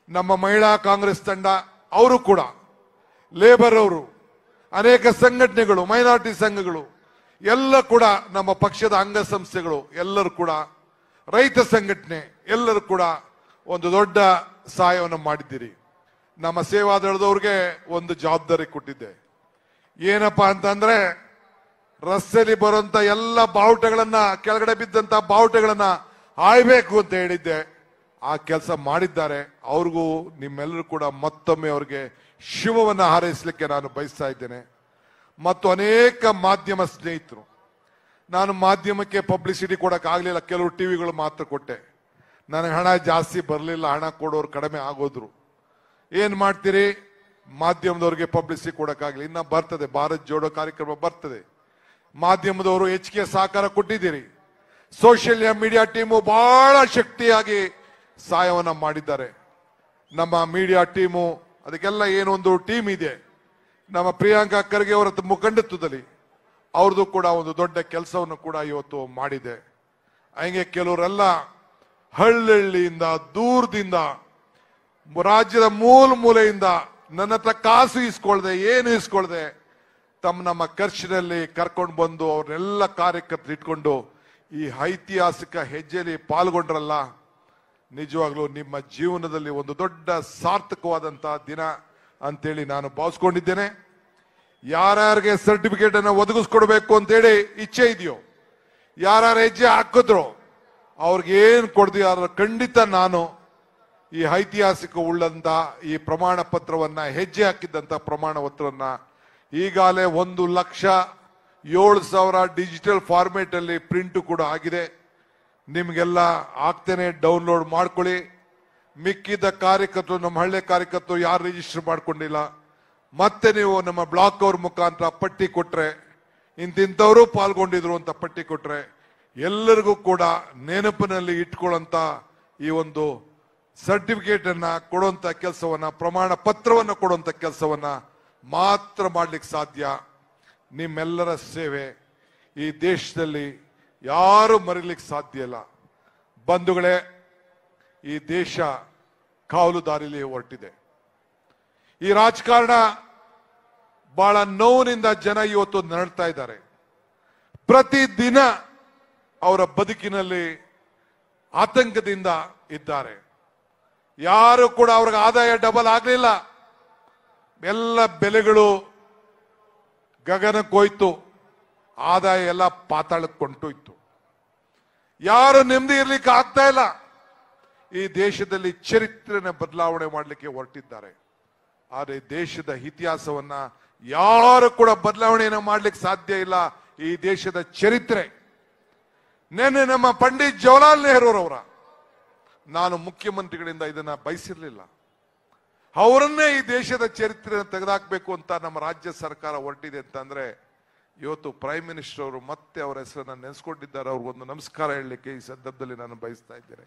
ನಮ್ಮ ಮಹಿಳಾ ಕಾಂಗ್ರೆಸ್ ತಂಡ ಅವರು ಕೂಡ ಲೇಬರ್ ಅವರು ಅನೇಕ ಸಂಘಟನೆಗಳು ಮೈನಾರಿಟಿ ಸಂಘಗಳು ಎಲ್ಲ ಕೂಡ ನಮ್ಮ ಪಕ್ಷದ ಅಂಗಸಂಸ್ಥೆಗಳು ಎಲ್ಲರೂ ಕೂಡ ರೈತ ಸಂಘಟನೆ ಎಲ್ಲರೂ ಕೂಡ ಒಂದು ದೊಡ್ಡ ಸಹಾಯವನ್ನು ಮಾಡಿದ್ದೀರಿ ನಮ್ಮ ಸೇವಾದಳದವ್ರಿಗೆ ಒಂದು ಜವಾಬ್ದಾರಿ ಕೊಟ್ಟಿದ್ದೆ ಏನಪ್ಪಾ ಅಂತಂದ್ರೆ ರಸ್ತೆಯಲ್ಲಿ ಬರುವಂತ ಎಲ್ಲ ಬಾವುಟಗಳನ್ನ ಕೆಳಗಡೆ ಬಿದ್ದಂತ ಬಾವುಟಗಳನ್ನ ಆಯ್ಬೇಕು ಅಂತ ಹೇಳಿದ್ದೆ ಆ ಕೆಲಸ ಮಾಡಿದ್ದಾರೆ ಅವ್ರಿಗೂ ನಿಮ್ಮೆಲ್ಲರೂ ಕೂಡ ಮತ್ತೊಮ್ಮೆ ಅವ್ರಿಗೆ ಶುಭವನ್ನ ಹಾರೈಸಲಿಕ್ಕೆ ನಾನು ಬಯಸ್ತಾ ಇದ್ದೇನೆ ಮತ್ತು ಅನೇಕ ಮಾಧ್ಯಮ ಸ್ನೇಹಿತರು ನಾನು ಮಾಧ್ಯಮಕ್ಕೆ ಪಬ್ಲಿಸಿಟಿ ಕೊಡಕ್ ಆಗ್ಲಿಲ್ಲ ಕೆಲವು ಟಿವಿಗಳು ಮಾತ್ರ ಕೊಟ್ಟೆ ನನಗೆ ಹಣ ಜಾಸ್ತಿ ಬರಲಿಲ್ಲ ಹಣ ಕೊಡೋರು ಕಡಿಮೆ ಆಗೋದ್ರು ಏನ್ ಮಾಡ್ತೀರಿ ಮಾಧ್ಯಮದವ್ರಿಗೆ ಪಬ್ಲಿಸಿಟಿ ಕೊಡಕ್ಕಾಗಲಿ ಇನ್ನ ಬರ್ತದೆ ಭಾರತ್ ಜೋಡೋ ಕಾರ್ಯಕ್ರಮ ಬರ್ತದೆ ಮಾಧ್ಯಮದವರು ಹೆಚ್ಚಿಗೆ ಸಹಕಾರ ಕೊಟ್ಟಿದ್ದೀರಿ ಸೋಷಿಯಲ್ ಮೀಡಿಯಾ ಟೀಮು ಬಹಳ ಶಕ್ತಿಯಾಗಿ ಸಹಾಯವನ್ನ ಮಾಡಿದ್ದಾರೆ ನಮ್ಮ ಮೀಡಿಯಾ ಟೀಮು ಅದಕ್ಕೆಲ್ಲ ಏನೊಂದು ಟೀಮ್ ಇದೆ ನಮ್ಮ ಪ್ರಿಯಾಂಕಾ ಖರ್ಗೆ ಅವರ ಮುಖಂಡತ್ವದಲ್ಲಿ ಅವ್ರದ್ದು ಕೂಡ ಒಂದು ದೊಡ್ಡ ಕೆಲಸವನ್ನು ಕೂಡ ಇವತ್ತು ಮಾಡಿದೆ ಹಂಗೆ ಕೆಲವರೆಲ್ಲ ಹಳ್ಳಿಯಿಂದ ದೂರದಿಂದ ರಾಜ್ಯದ ಮೂಲ ಮೂಲೆಯಿಂದ ನನ್ನ ಹತ್ರ ಕಾಸು ಇಸ್ಕೊಳ್ದೆ ಏನು ಇಸ್ಕೊಳ್ದೆ ತಮ್ಮ ನಮ್ಮ ಖರ್ಚಿನಲ್ಲಿ ಕರ್ಕೊಂಡು ಬಂದು ಅವ್ರನ್ನೆಲ್ಲ ಕಾರ್ಯಕರ್ತರು ಇಟ್ಕೊಂಡು ಈ ಐತಿಹಾಸಿಕ ಹೆಜ್ಜೆಯಲ್ಲಿ ಪಾಲ್ಗೊಂಡ್ರಲ್ಲ ನಿಜವಾಗ್ಲೂ ನಿಮ್ಮ ಜೀವನದಲ್ಲಿ ಒಂದು ದೊಡ್ಡ ಸಾರ್ಥಕವಾದಂತಹ ದಿನ ಅಂತೇಳಿ ನಾನು ಭಾವಿಸ್ಕೊಂಡಿದ್ದೇನೆ ಯಾರ್ಯಾರಿಗೆ ಸರ್ಟಿಫಿಕೇಟ್ ಅನ್ನ ಒದಗಿಸ್ಕೊಡ್ಬೇಕು ಅಂತೇಳಿ ಇಚ್ಛೆ ಇದೆಯೋ ಯಾರ್ಯಾರು ಹೆಜ್ಜೆ ಹಾಕಿದ್ರು ಅವ್ರಿಗೆ ಏನ್ ಕೊಡ್ದಿಯಾರ ಖಂಡಿತ ನಾನು ಈ ಐತಿಹಾಸಿಕ ಉಳ್ಳಂತ ಈ ಪ್ರಮಾಣ ಪತ್ರವನ್ನ ಹೆಜ್ಜೆ ಹಾಕಿದ್ದಂತ ಪ್ರಮಾಣ ಪತ್ರವನ್ನ ಈಗಾಗಲೇ ಒಂದು ಲಕ್ಷ ಏಳು ಸಾವಿರ ಡಿಜಿಟಲ್ ಫಾರ್ಮೇಟ್ ಅಲ್ಲಿ ಪ್ರಿಂಟ್ ಕೂಡ ಆಗಿದೆ ನಿಮ್ಗೆಲ್ಲ ಆಗ್ತೇನೆ ಡೌನ್ಲೋಡ್ ಮಾಡ್ಕೊಳ್ಳಿ ಮಿಕ್ಕಿದ ಕಾರ್ಯಕರ್ತರು ನಮ್ಮ ಹಳ್ಳಿ ಕಾರ್ಯಕರ್ತರು ಯಾರು ರಿಜಿಸ್ಟರ್ ಮಾಡ್ಕೊಂಡಿಲ್ಲ ಮತ್ತೆ ನೀವು ನಮ್ಮ ಬ್ಲಾಕ್ ಅವ್ರ ಮುಖಾಂತರ ಪಟ್ಟಿ ಕೊಟ್ರೆ ಇಂತಿಂಥವರು ಪಾಲ್ಗೊಂಡಿದ್ರು ಅಂತ ಪಟ್ಟಿ ಕೊಟ್ರೆ ಎಲ್ಲರಿಗೂ ಕೂಡ ನೆನಪಿನಲ್ಲಿ ಇಟ್ಕೊಳ್ಳಂತ ಈ ಒಂದು ಸರ್ಟಿಫಿಕೇಟ್ ಅನ್ನ ಕೊಡುವಂತ ಕೆಲಸವನ್ನ ಪ್ರಮಾಣ ಪತ್ರವನ್ನ ಕೊಡುವಂತ ಕೆಲಸವನ್ನ ಮಾತ್ರ ಮಾಡ್ಲಿಕ್ಕೆ ಸಾಧ್ಯ ನಿಮ್ಮೆಲ್ಲರ ಸೇವೆ ಈ ದೇಶದಲ್ಲಿ ಯಾರು ಮರಿಲಿಕ್ಕೆ ಸಾಧ್ಯ ಇಲ್ಲ ಬಂಧುಗಳೇ ಈ ದೇಶ ಕಾವಲು ದಾರಿಲಿ ಹೊರಟಿದೆ ಈ ರಾಜಕಾರಣ ಬಹಳ ನೋವಿನಿಂದ ಜನ ಇವತ್ತು ನರಳ್ತಾ ಇದ್ದಾರೆ ಪ್ರತಿದಿನ ಅವರ ಬದುಕಿನಲ್ಲಿ ಆತಂಕದಿಂದ ಇದ್ದಾರೆ ಯಾರು ಕೂಡ ಅವ್ರಿಗೆ ಆದಾಯ ಡಬಲ್ ಆಗಲಿಲ್ಲ ಎಲ್ಲ ಬೆಲೆಗಳು ಗಗನಕ್ಕೋಯ್ತು ಆದಾಯ ಎಲ್ಲ ಪಾತಾಳಕ್ಕೆ ಕೊಂಟೋಯ್ತು ಯಾರು ನೆಮ್ಮದಿ ಇರ್ಲಿಕ್ಕೆ ಆಗ್ತಾ ಇಲ್ಲ ಈ ದೇಶದಲ್ಲಿ ಚರಿತ್ರೆನ ಬದಲಾವಣೆ ಮಾಡಲಿಕ್ಕೆ ಹೊರಟಿದ್ದಾರೆ ಆದರೆ ದೇಶದ ಇತಿಹಾಸವನ್ನ ಯಾರು ಕೂಡ ಬದಲಾವಣೆಯನ್ನು ಮಾಡ್ಲಿಕ್ಕೆ ಸಾಧ್ಯ ಇಲ್ಲ ಈ ದೇಶದ ಚರಿತ್ರೆ ನೆನ್ನೆ ನಮ್ಮ ಪಂಡಿತ್ ಜವಾಹರ್ಲಾಲ್ ನೆಹರೂರವರ ನಾನು ಮುಖ್ಯಮಂತ್ರಿಗಳಿಂದ ಇದನ್ನ ಬಯಸಿರ್ಲಿಲ್ಲ ಅವರನ್ನೇ ಈ ದೇಶದ ಚರಿತ್ರೆಯನ್ನು ತೆಗೆದಾಕ್ಬೇಕು ಅಂತ ನಮ್ಮ ರಾಜ್ಯ ಸರ್ಕಾರ ಹೊರಟಿದೆ ಅಂತಂದ್ರೆ ಇವತ್ತು ಪ್ರೈಮ್ ಮಿನಿಸ್ಟರ್ ಅವರು ಮತ್ತೆ ಅವರ ಹೆಸರನ್ನ ನೆನೆಸ್ಕೊಂಡಿದ್ದಾರೆ ಅವ್ರಿಗೊಂದು ನಮಸ್ಕಾರ ಹೇಳಲಿಕ್ಕೆ ಈ ಸಂದರ್ಭದಲ್ಲಿ ನಾನು ಬಯಸ್ತಾ ಇದ್ದೇನೆ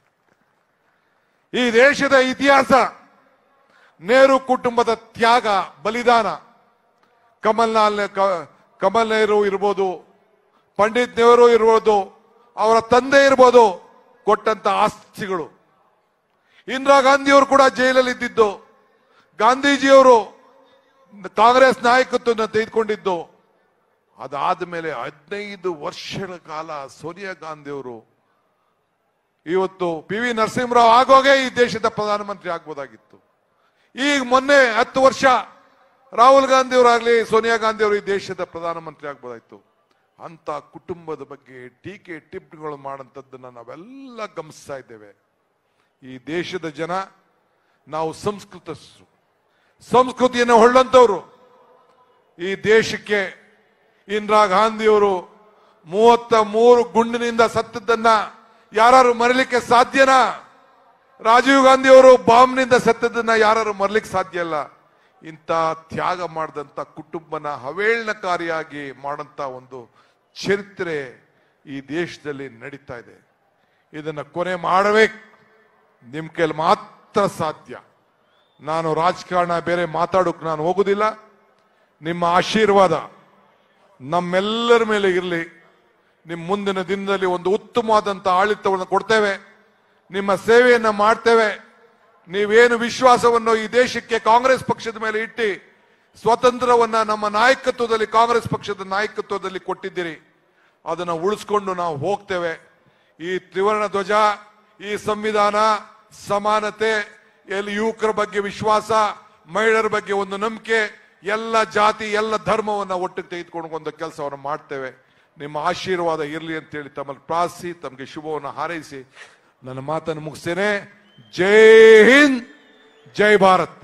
ಈ ದೇಶದ ಇತಿಹಾಸ ನೆಹರು ಕುಟುಂಬದ ತ್ಯಾಗ ಬಲಿದಾನ ಕಮಲ್ಲಾಲ್ ಕ- ಕಮಲ್ ನೆಹರು ಇರ್ಬೋದು ಪಂಡಿತ್ ನೆಹರು ಇರ್ಬೋದು ಅವರ ತಂದೆ ಇರ್ಬೋದು ಕೊಟ್ಟಂತ ಆಸ್ತಿಗಳು ಇಂದಿರಾ ಗಾಂಧಿಯವರು ಕೂಡ ಜೈಲಲ್ಲಿ ಇದ್ದಿದ್ದು ಗಾಂಧೀಜಿಯವರು ಕಾಂಗ್ರೆಸ್ ನಾಯಕತ್ವವನ್ನು ತೆಗೆದುಕೊಂಡಿದ್ದು ಅದಾದ ಮೇಲೆ ಹದಿನೈದು ವರ್ಷಗಳ ಕಾಲ ಸೋನಿಯಾ ಗಾಂಧಿಯವರು ಇವತ್ತು ಪಿ ವಿ ನರಸಿಂಹರಾವ್ ಆಗೋಗೆ ಈ ದೇಶದ ಪ್ರಧಾನಮಂತ್ರಿ ಆಗ್ಬೋದಾಗಿತ್ತು ಈಗ ಮೊನ್ನೆ ಹತ್ತು ವರ್ಷ ರಾಹುಲ್ ಗಾಂಧಿ ಅವರಾಗ್ಲಿ ಸೋನಿಯಾ ಗಾಂಧಿ ಅವರು ಈ ದೇಶದ ಪ್ರಧಾನಮಂತ್ರಿ ಆಗ್ಬೋದಾಯ್ತು ಅಂತ ಕುಟುಂಬದ ಬಗ್ಗೆ ಟೀಕೆ ಟಿಪ್ಪಣಿಗಳು ಮಾಡಂತದ್ದನ್ನ ನಾವೆಲ್ಲ ಗಮನಿಸ್ತಾ ಇದ್ದೇವೆ ಈ ದೇಶದ ಜನ ನಾವು ಸಂಸ್ಕೃತಸ್ಥರು ಸಂಸ್ಕೃತಿಯನ್ನು ಹೊಳ್ಳಂತವ್ರು ಈ ದೇಶಕ್ಕೆ ಇಂದಿರಾ ಗಾಂಧಿಯವರು ಮೂವತ್ತ ಮೂರು ಗುಂಡಿನಿಂದ ಸತ್ತದ್ದನ್ನ ಯಾರು ಮರಲಿಕ್ಕೆ ಸಾಧ್ಯನಾ ರಾಜೀವ್ ಗಾಂಧಿ ಅವರು ಬಾಂಬ್ನಿಂದ ಸತ್ತದನ್ನ ಯಾರು ಮರಲಿಕ್ಕೆ ಸಾಧ್ಯ ಇಲ್ಲ ಇಂಥ ತ್ಯಾಗ ಮಾಡಿದಂತ ಕುಟುಂಬನ ಹವೇಳನಕಾರಿಯಾಗಿ ಮಾಡಂತ ಒಂದು ಚರಿತ್ರೆ ಈ ದೇಶದಲ್ಲಿ ನಡೀತಾ ಇದೆ ಇದನ್ನ ಕೊನೆ ಮಾಡಬೇಕು ನಿಮ್ ಕೈಲಿ ಮಾತ್ರ ಸಾಧ್ಯ ನಾನು ರಾಜಕಾರಣ ಬೇರೆ ಮಾತಾಡೋಕ್ ನಾನು ಹೋಗುದಿಲ್ಲ ನಿಮ್ಮ ಆಶೀರ್ವಾದ ನಮ್ಮೆಲ್ಲರ ಮೇಲೆ ಇರಲಿ ನಿಮ್ಮ ಮುಂದಿನ ದಿನದಲ್ಲಿ ಒಂದು ಉತ್ತಮವಾದಂತ ಆಡಳಿತವನ್ನು ಕೊಡ್ತೇವೆ ನಿಮ್ಮ ಸೇವೆಯನ್ನ ಮಾಡ್ತೇವೆ ನೀವೇನು ವಿಶ್ವಾಸವನ್ನು ಈ ದೇಶಕ್ಕೆ ಕಾಂಗ್ರೆಸ್ ಪಕ್ಷದ ಮೇಲೆ ಇಟ್ಟು ಸ್ವತಂತ್ರವನ್ನ ನಮ್ಮ ನಾಯಕತ್ವದಲ್ಲಿ ಕಾಂಗ್ರೆಸ್ ಪಕ್ಷದ ನಾಯಕತ್ವದಲ್ಲಿ ಕೊಟ್ಟಿದ್ದೀರಿ ಅದನ್ನ ಉಳಿಸ್ಕೊಂಡು ನಾವು ಹೋಗ್ತೇವೆ ಈ ತ್ರಿವರ್ಣ ಧ್ವಜ ಈ ಸಂವಿಧಾನ ಸಮಾನತೆ ಎಲ್ಲಿ ಯುವಕರ ಬಗ್ಗೆ ವಿಶ್ವಾಸ ಮಹಿಳೆಯರ ಬಗ್ಗೆ ಒಂದು ನಂಬಿಕೆ ಎಲ್ಲ ಜಾತಿ ಎಲ್ಲ ಧರ್ಮವನ್ನ ಒಟ್ಟಿಗೆ ತೆಗೆದುಕೊಂಡು ಒಂದು ಕೆಲಸವನ್ನು ಮಾಡ್ತೇವೆ ನಿಮ್ಮ ಆಶೀರ್ವಾದ ಇರಲಿ ಅಂತೇಳಿ ತಮ್ಮಲ್ಲಿ ಪ್ರಾರ್ಥಿಸಿ ತಮಗೆ ಶುಭವನ್ನು ಹಾರೈಸಿ ನನ್ನ ಮಾತನ್ನು ಮುಗಿಸ್ತೇನೆ ಜೈ ಹಿಂದ್ ಜೈ ಭಾರತ್